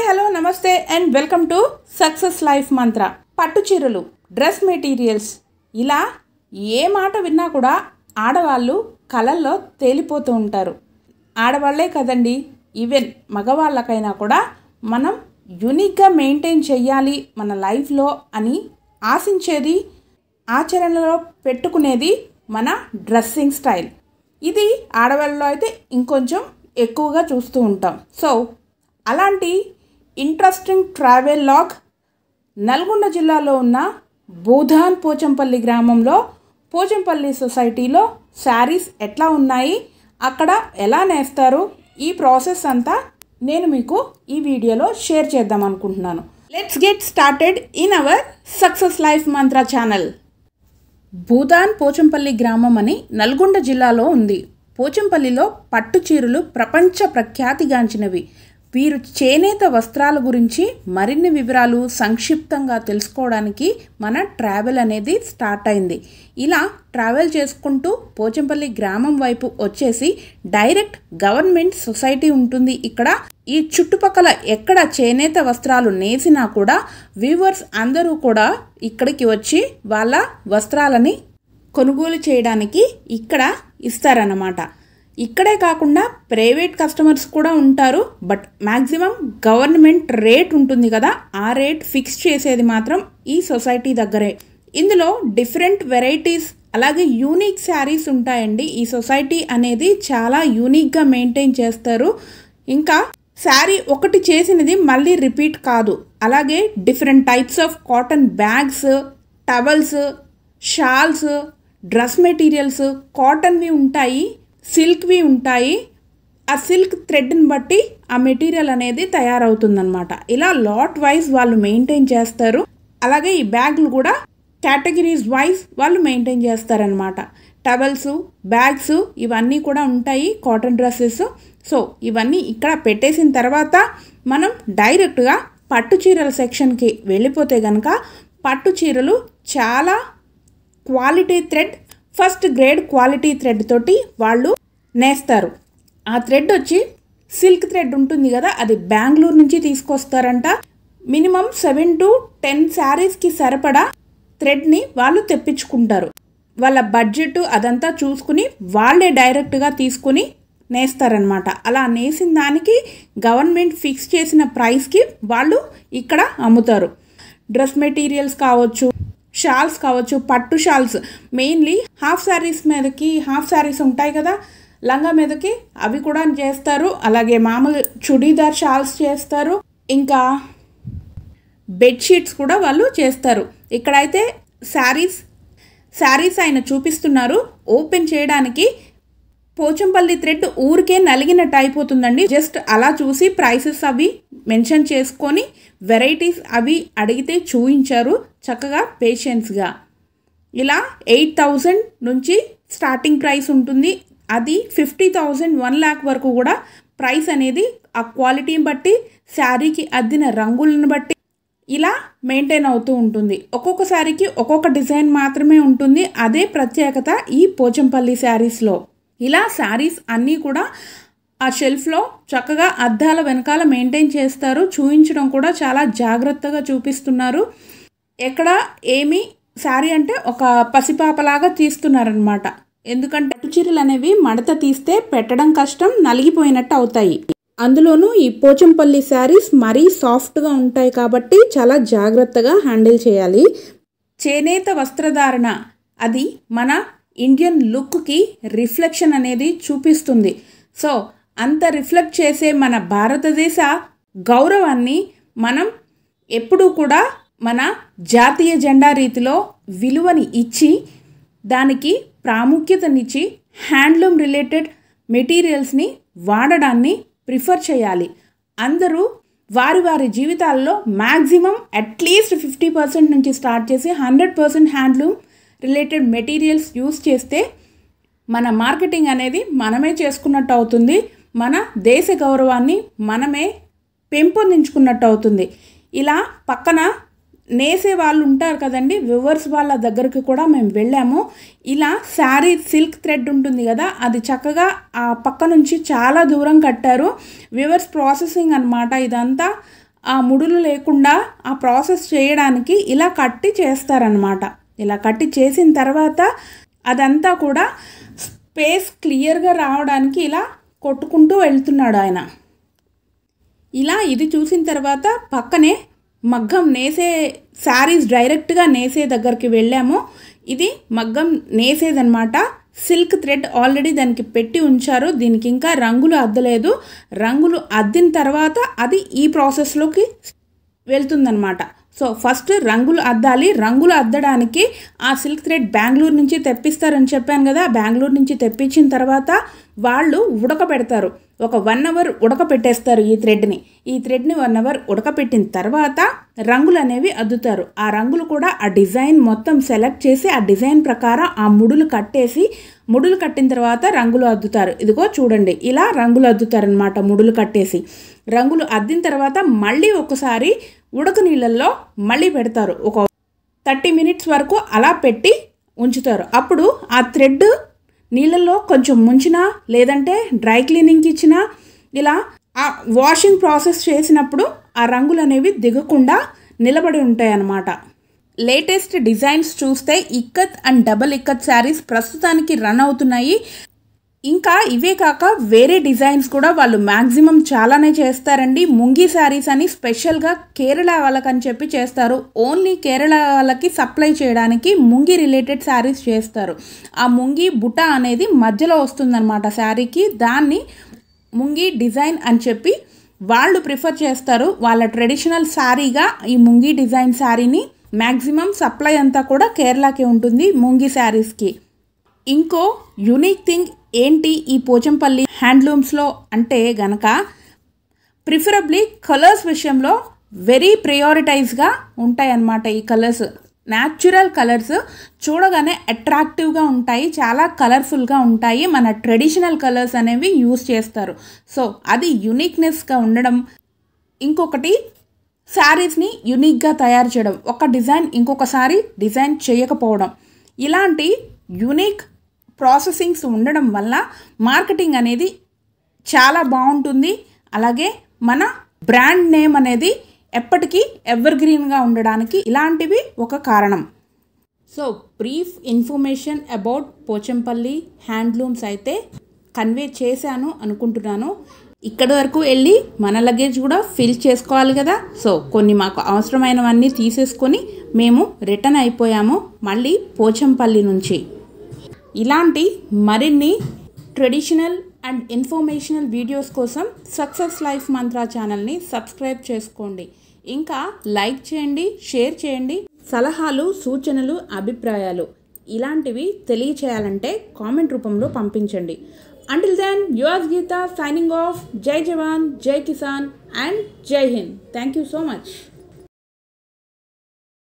hello namaste and welcome to success life Mantra పట్టు చీరలు dress materials ఇలా ఏ మాట విన్నా కూడా ఆడవాళ్ళు కళల్లో తేలిపోతూ ఉంటారు ఆడవాళ్లే కదండి ఈవెన్ మగవాళ్ళకైనా కూడా మనం యునిక్గా మెయింటైన్ చెయ్యాలి మన లైఫ్లో అని ఆశించేది ఆచరణలో పెట్టుకునేది మన డ్రెస్సింగ్ స్టైల్ ఇది ఆడవాళ్ళలో అయితే ఇంకొంచెం ఎక్కువగా చూస్తూ ఉంటాం సో అలాంటి ఇంట్రెస్టింగ్ ట్రావెల్ లాగ్ నల్గొండ జిల్లాలో ఉన్న బూధాన్ పోచంపల్లి గ్రామంలో పోచంపల్లి సొసైటీలో శారీస్ ఎట్లా ఉన్నాయి అక్కడ ఎలా నేస్తారు ఈ ప్రాసెస్ అంతా నేను మీకు ఈ వీడియోలో షేర్ చేద్దాం అనుకుంటున్నాను let's get started in our success life Mantra channel Bhoodan Pochampally గ్రామం అని నల్గొండ జిల్లాలో ఉంది పోచంపల్లిలో పట్టు చీరలు ప్రపంచ ప్రఖ్యాతిగాంచినవి వీరు చేనేత వస్త్రాల గురించి మరిన్ని వివరాలు సంక్షిప్తంగా తెలుసుకోవడానికి మన ట్రావెల్ అనేది స్టార్ట్ అయింది ఇలా ట్రావెల్ చేసుకుంటూ పోచంపల్లి గ్రామం వైపు వచ్చేసి డైరెక్ట్ గవర్నమెంట్ సొసైటీ ఉంటుంది ఇక్కడ ఈ చుట్టుపక్కల ఎక్కడ చేనేత వస్త్రాలు నేసినా కూడా వ్యూవర్స్ అందరూ కూడా ఇక్కడికి వచ్చి వాళ్ళ వస్త్రాలని కొనుగోలు చేయడానికి ఇక్కడ ఇస్తారన్నమాట ఇక్కడే కాకుండా ప్రైవేట్ కస్టమర్స్ కూడా ఉంటారు బట్ మ్యాక్సిమం గవర్నమెంట్ రేట్ ఉంటుంది కదా ఆ రేట్ ఫిక్స్ చేసేది మాత్రం ఈ సొసైటీ దగ్గరే ఇందులో డిఫరెంట్ వెరైటీస్ అలాగే యూనిక్ శారీస్ ఉంటాయండి ఈ సొసైటీ అనేది చాలా యూనిక్గా మెయింటైన్ చేస్తారు ఇంకా శారీ ఒకటి చేసినది మళ్ళీ రిపీట్ కాదు అలాగే different types of cotton bags towels shawls dress materials కాటన్వి ఉంటాయి సిల్క్వి ఉంటాయి ఆ సిల్క్ థ్రెడ్ని బట్టి ఆ మెటీరియల్ అనేది తయారవుతుందన్నమాట ఇలా లాట్ వైజ్ వాళ్ళు మెయింటైన్ చేస్తారు అలాగే ఈ బ్యాగులు కూడా కేటగిరీస్ వైజ్ వాళ్ళు మెయింటైన్ చేస్తారనమాట టవల్స్ బ్యాగ్స్ ఇవన్నీ కూడా ఉంటాయి కాటన్ డ్రెస్సెస్ సో ఇవన్నీ ఇక్కడ పెట్టేసిన తర్వాత మనం డైరెక్ట్గా పట్టు చీరల సెక్షన్కి వెళ్ళిపోతే కనుక పట్టు చీరలు చాలా quality thread first grade quality thread తోటి వాళ్ళు నేస్తారు ఆ థ్రెడ్ వచ్చి సిల్క్ థ్రెడ్ ఉంటుంది కదా అది బెంగళూరు నుంచి తీసుకొస్తారంట మినిమం సెవెన్ టు టెన్ శారీస్కి సరిపడా థ్రెడ్ని వాళ్ళు తెప్పించుకుంటారు వాళ్ళ బడ్జెట్ అదంతా చూసుకుని వాళ్ళే డైరెక్ట్గా తీసుకుని నేస్తారనమాట అలా నేసిన దానికి గవర్నమెంట్ ఫిక్స్ చేసిన ప్రైస్కి వాళ్ళు ఇక్కడ అమ్ముతారు డ్రెస్ మెటీరియల్స్ కావచ్చు షాల్స్ కావచ్చు పట్టు షాల్స్ మెయిన్లీ హాఫ్ శారీస్ మీదకి హాఫ్ శారీస్ ఉంటాయి కదా లంగా మీదకి అవి కూడా చేస్తారు అలాగే మామూలు చుడీదార్ షాల్స్ చేస్తారు ఇంకా బెడ్షీట్స్ కూడా వాళ్ళు చేస్తారు ఇక్కడైతే శారీస్ శారీస్ ఆయన చూపిస్తున్నారు ఓపెన్ చేయడానికి పోచంపల్లి థ్రెడ్ ఊరికే నలిగినట్టు అయిపోతుందండి జస్ట్ అలా చూసి ప్రైసెస్ అవి మెన్షన్ చేసుకొని వెరైటీస్ అవి అడిగితే చూయించారు చక్కగా పేషెన్స్గా ఇలా ఎయిట్ థౌజండ్ నుంచి స్టార్టింగ్ ప్రైస్ ఉంటుంది అది ఫిఫ్టీ థౌజండ్ వన్ ల్యాక్ వరకు కూడా ప్రైస్ అనేది ఆ క్వాలిటీని బట్టి శారీకి అద్దిన రంగులను బట్టి ఇలా మెయింటైన్ అవుతూ ఉంటుంది ఒక్కొక్క శారీకి ఒక్కొక్క డిజైన్ మాత్రమే ఉంటుంది అదే ప్రత్యేకత ఈ పోచంపల్లి శారీస్లో ఇలా శారీస్ అన్నీ కూడా ఆ షెల్ఫ్లో చక్కగా అద్దాల వెనకాల మెయింటైన్ చేస్తారు చూయించడం కూడా చాలా జాగ్రత్తగా చూపిస్తున్నారు ఎక్కడ ఏమి శారీ అంటే ఒక పసిపాపలాగా తీస్తున్నారనమాట ఎందుకంటే పట్టు చీరలు అనేవి మడత తీస్తే పెట్టడం కష్టం నలిగిపోయినట్టు అవుతాయి అందులోనూ ఈ పోచంపల్లి శారీస్ మరీ సాఫ్ట్గా ఉంటాయి కాబట్టి చాలా జాగ్రత్తగా హ్యాండిల్ చేయాలి చేనేత వస్త్రధారణ అది మన ఇండియన్ లుక్కి రిఫ్లెక్షన్ అనేది చూపిస్తుంది సో అంత రిఫ్లెక్ట్ చేసే మన భారతదేశ గౌరవాన్ని మనం ఎప్పుడూ కూడా మన జాతీయ జెండా రీతిలో విలువని ఇచ్చి దానికి ప్రాముఖ్యతనిచ్చి హ్యాండ్లూమ్ రిలేటెడ్ మెటీరియల్స్ని వాడడాన్ని ప్రిఫర్ చేయాలి అందరూ వారి వారి జీవితాల్లో మ్యాక్సిమం అట్లీస్ట్ ఫిఫ్టీ పర్సెంట్ నుంచి స్టార్ట్ చేసి hundred percent handloom related materials use చేస్తే మన మార్కెటింగ్ అనేది మనమే చేసుకున్నట్టు అవుతుంది మన దేశ గౌరవాన్ని మనమే పెంపొందించుకున్నట్టు అవుతుంది ఇలా పక్కన నేసే వాళ్ళు ఉంటారు కదండి వివర్స్ వాళ్ళ దగ్గరికి కూడా మేము వెళ్ళాము ఇలా శారీ సిల్క్ థ్రెడ్ ఉంటుంది కదా అది చక్కగా ఆ పక్క నుంచి చాలా దూరం కట్టారు వివర్స్ ప్రాసెసింగ్ అనమాట ఇదంతా ఆ ముడులు లేకుండా ఆ ప్రాసెస్ చేయడానికి ఇలా కట్టి చేస్తారనమాట ఇలా కట్టి చేసిన తర్వాత అదంతా కూడా స్పేస్ క్లియర్గా రావడానికి ఇలా కొట్టుకుంటూ వెళ్తున్నాడు ఆయన ఇలా ఇది చూసిన తర్వాత పక్కనే మగ్గం నేసే శారీస్ డైరెక్ట్గా నేసే దగ్గరికి వెళ్ళాము ఇది మగ్గం నేసేదనమాట సిల్క్ థ్రెడ్ ఆల్రెడీ దానికి పెట్టి ఉంచారు దీనికి ఇంకా రంగులు అద్దలేదు రంగులు అద్దిన తర్వాత అది ఈ ప్రాసెస్లోకి వెళ్తుందనమాట సో ఫస్ట్ రంగులు అద్దాలి రంగులు అద్దడానికి ఆ సిల్క్ థ్రెడ్ బెంగళూరు నుంచి తెప్పిస్తారని చెప్పాను కదా బెంగళూరు నుంచి తెప్పించిన తర్వాత వాళ్ళు ఉడకబెడతారు ఒక వన్ అవర్ ఉడకపెట్టేస్తారు ఈ థ్రెడ్ని ఈ థ్రెడ్ని వన్ అవర్ ఉడకపెట్టిన తర్వాత రంగులు అనేవి అద్దుతారు ఆ రంగులు కూడా ఆ డిజైన్ మొత్తం సెలెక్ట్ చేసి ఆ డిజైన్ ప్రకారం ఆ ముడులు కట్టేసి ముడులు కట్టిన తర్వాత రంగులు అద్దుతారు ఇదిగో చూడండి ఇలా రంగులు అద్దుతారనమాట ముడులు కట్టేసి రంగులు అద్దిన తర్వాత మళ్ళీ ఒకసారి ఉడక నీళ్ళల్లో మళ్ళీ పెడతారు ఒక థర్టీ మినిట్స్ వరకు అలా పెట్టి ఉంచుతారు అప్పుడు ఆ థ్రెడ్ నీళ్ళల్లో కొంచెం ముంచినా లేదంటే డ్రై క్లీనింగ్కి ఇచ్చినా ఇలా ఆ వాషింగ్ ప్రాసెస్ చేసినప్పుడు ఆ రంగులు అనేవి దిగకుండా నిలబడి ఉంటాయి అన్నమాట లేటెస్ట్ డిజైన్స్ చూస్తే ikat and double ikat saris ప్రస్తుతానికి రన్ అవుతున్నాయి ఇంకా ఇవే కాక వేరే డిజైన్స్ కూడా వాళ్ళు మ్యాక్సిమం చాలానే చేస్తారండి ముంగి శారీస్ అని స్పెషల్గా కేరళ వాళ్ళకని చెప్పి చేస్తారు ఓన్లీ కేరళ వాళ్ళకి సప్లై చేయడానికి ముంగి రిలేటెడ్ శారీస్ చేస్తారు ఆ ముంగి బుట్ట అనేది మధ్యలో వస్తుందన్నమాట శారీకి దాన్ని ముంగి డిజైన్ అని చెప్పి వాళ్ళు ప్రిఫర్ చేస్తారు వాళ్ళ ట్రెడిషనల్ శారీగా ఈ ముంగి డిజైన్ శారీని మ్యాక్సిమం సప్లై అంతా కూడా కేరళకి ఉంటుంది ముంగి శారీస్కి ఇంకో యునిక్ థింగ్ ఏంటి ఈ పోచంపల్లి హ్యాండ్లూమ్స్లో అంటే గనక ప్రిఫరబ్లీ కలర్స్ విషయంలో వెరీ ప్రయారిటైజ్గా ఉంటాయన్నమాట ఈ కలర్స్ న్యాచురల్ కలర్స్ చూడగానే అట్రాక్టివ్గా ఉంటాయి చాలా కలర్ఫుల్గా ఉంటాయి మన ట్రెడిషనల్ కలర్స్ అనేవి యూస్ చేస్తారు సో అది యునిక్నెస్గా ఉండడం ఇంకొకటి శారీస్ని యునిక్గా తయారు చేయడం ఒక డిజైన్ ఇంకొకసారి డిజైన్ చేయకపోవడం ఇలాంటి యునిక్ ప్రాసెసింగ్స్ ఉండడం వల్ల మార్కెటింగ్ అనేది చాలా బాగుంటుంది అలాగే మన బ్రాండ్ నేమ్ అనేది ఎప్పటికీ ఎవర్ గ్రీన్గా ఉండడానికి ఇలాంటివి ఒక కారణం so brief information about Pochampally handlooms అయితే కన్వే చేశాను అనుకుంటున్నాను ఇక్కడి వరకు వెళ్ళి మన లగేజ్ కూడా ఫిల్ చేసుకోవాలి కదా సో కొన్ని మాకు అవసరమైనవన్నీ తీసేసుకొని మేము రిటర్న్ అయిపోయాము మళ్ళీ పోచంపల్లి నుంచి ఇలాంటి మరిన్ని ట్రెడిషనల్ అండ్ ఇన్ఫర్మేషనల్ వీడియోస్ కోసం సక్సెస్ లైఫ్ మంత్ర ఛానల్ని సబ్స్క్రైబ్ చేసుకోండి ఇంకా లైక్ చేయండి షేర్ చేయండి సలహాలు సూచనలు అభిప్రాయాలు ఇలాంటివి తెలియచేయాలంటే కామెంట్ రూపంలో పంపించండి until then yours Geetha signing off జై జవాన్ జై కిసాన్ అండ్ జై Hind thank you so much